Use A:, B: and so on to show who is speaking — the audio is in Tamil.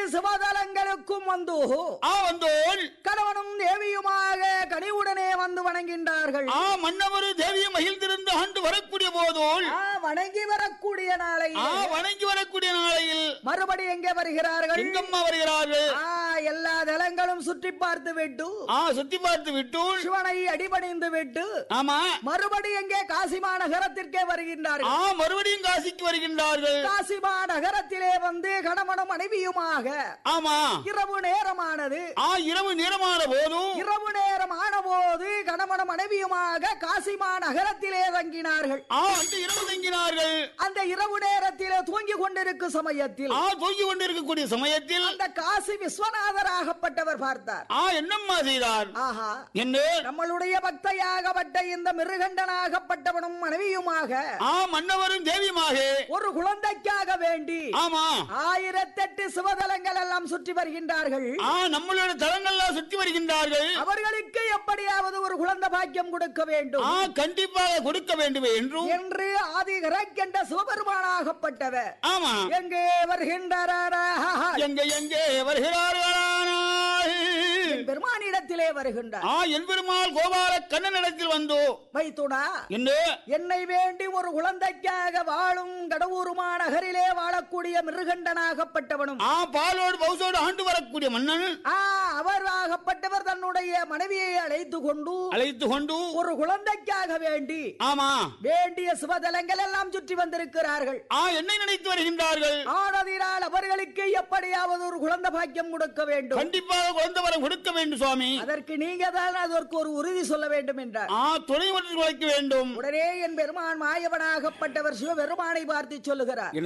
A: சிவதலங்களுக்கும் வந்து
B: ஆ வந்தோள்
A: கணவனும் தேவியுமாக கனிவுடனே வந்து வணங்கின்றார்கள்
B: ஆ மன்னவர் தேவியும் மகிழ்ந்திருந்து ஆண்டு வரக்கூடிய போதோள்
A: ஆ, வணங்கி வரக்கூடிய நாளை
B: ஆ வணங்கி வரக்கூடிய நாளையில்
A: மறுபடி எங்கே வருகிறார்கள்
B: எங்கம்மா வருகிறார்கள்
A: ஆ, எல்லா தலங்களும் சுற்றி பார்த்து விட்டு
B: ஆ சுத்தி பார்த்து விட்டோள்
A: சிவனை அடிபணிந்து விட்டு
B: ஆமா
A: மறுபடி எங்கே காசிமா நகரத்திற்கே வருகின்றார்கள்
B: ஆ மறுபடியும் காசிக்கு வருகின்றார்கள்
A: காசிமா நகரத்திலே வந்து கணவனும் மனைவியுமாக
B: ஆமா
A: இரவு நேரமானது
B: ஆ இரவு நேரமான போதும்
A: இரவு நேரம் ஆனபோது கணவனும் மனைவியுமாக காசிமா நகரத்திலே தங்கினார்கள்
B: ஆ அந்த இரவு தங்கினார்கள்
A: அந்த இரவு நேரத்திலே தூங்கிக் கொண்டிருக்கும் சமயத்தில்
B: ஆ தூங்கி கொண்டிருக்கக்கூடிய சமயத்தில்
A: அந்த காசி விஸ்வநாதராகப்பட்டவர் பார்த்தார்
B: ஆ என்னம்மா செய்தார்
A: ஆஹா
B: என்ன
A: நம்மளுடைய பக்தையாகப்பட்ட இந்த மிருகண்டனாகப்பட்டவனும் மனைவியுமாக
B: ஆ மன்னவரும் தேவியுமாக
A: ஒரு குழந்தைக்காக வேண்டி
B: ஆமா
A: ஆயிரத்தெட்டு சிவதலங்கள் எல்லாம் சுற்றி வருகின்றார்கள்
B: ஆ நம்மளோட தலங்கள்லாம் சுற்றி வருகின்றார்கள்
A: அவர்களுக்கு எப்படியாவது ஒரு குழந்தை பாக்கியம் கொடுக்க வேண்டும்
B: ஆ கண்டிப்பாக கொடுக்க வேண்டுமே என்றும்
A: என்று ஆதி கரைக்கண்ட சிவபெருமானாகப்பட்டவர்
B: ஆமா
A: எங்கே வருகின்றாரா
B: எங்க எங்கே வருகிறார்கள்
A: பெருமானிடத்திலே வருகின்றார்
B: ஆ என் பெருமாள் கோபால கண்ணனிடத்தில் வந்தோ
A: வைத்துடா
B: என்ன
A: என்னை வேண்டி ஒரு குழந்தைக்காக வாழும் கடவுருமா நகரிலே வாழக்கூடிய மிருகண்டனாகப்பட்டவனும்
B: ஆ பாலோடு பௌசோடு ஆண்டு வரக்கூடிய மன்னன்
A: ஆ அவர் ஆகப்பட்டவர் தன்னுடைய மனைவியை அழைத்து கொண்டு
B: அழைத்து கொண்டு
A: ஒரு குழந்தைக்காக வேண்டி
B: ஆமா
A: வேண்டிய சிவதலங்கள் எல்லாம் சுற்றி வந்திருக்கிறார்கள்
B: ஆ என்னை நினைத்து வருகின்றார்கள்
A: ஆனதினால் அவர்களுக்கு எப்படியாவது ஒரு குழந்தை பாக்கியம் கொடுக்க வேண்டும்
B: கண்டிப்பாக குழந்தை வரம் கொடுக்க வேண்டும் சுவாமி
A: அதற்கு நீங்க தான் அதற்கு ஒரு உறுதி சொல்ல வேண்டும் என்றார்
B: ஆ துணை ஒன்று குலைக்க வேண்டும்
A: உடனே என் பெருமான் மாயவனாகப்பட்டவர் சிவபெருமானை பார்த்து சொல்லுகிறார்